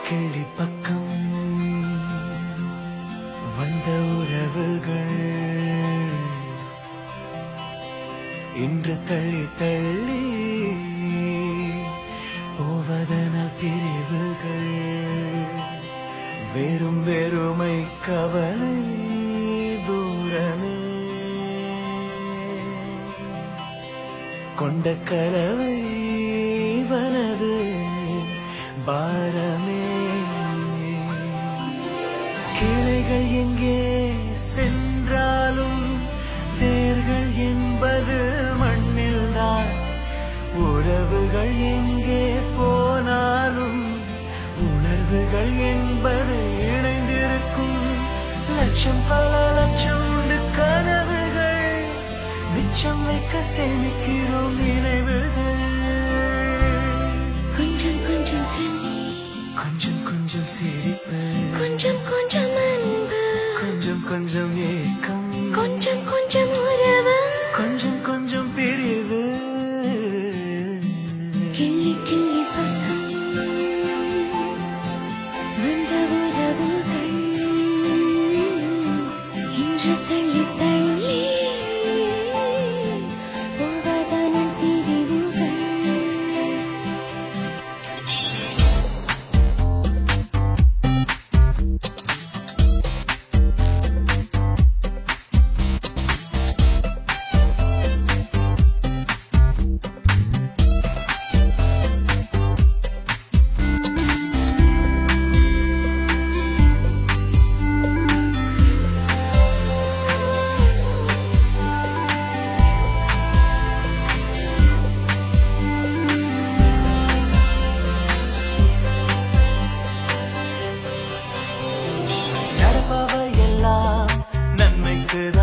கிள்ளி பக்கம் வந்த உறவுகள் இன்று தள்ளி தள்ளி போவதனால் பிரிவுகள் வெறும் வெறுமை கவலை தூரமே கொண்ட கலவை வனது பாரமே கிளைகள் எங்கே சென்றாலும் வேர்கள் என்பது மண்ணில்தான் உறவுகள் எங்கே போனாலும் உணர்வுகள் என்பது இணைந்திருக்கும் லட்சம் பல லட்சம் உண்டு கனவுகள் மிச்சம் வைக்க சேமிக்கிறோம் நினைவுகள் கொஞ்சம் கொஞ்சம் கண்ணீர் கொஞ்சம் கொஞ்சம் சிரிப்பு கொஞ்சம் கொஞ்சம் அன்பு கொஞ்சம் கொஞ்சம் ஏக்கம் கொஞ்சம் கொஞ்சம் உறவு கொஞ்சம் கொஞ்சம் பிரிவு கிள்ளி கிள்ளி பக்கம் வந்த உறவுகள் இன்று தள்ளி தள்ளி போவதான பிரிவுகள் நடப்பவை எல்லாம் நன்மைக்குதான்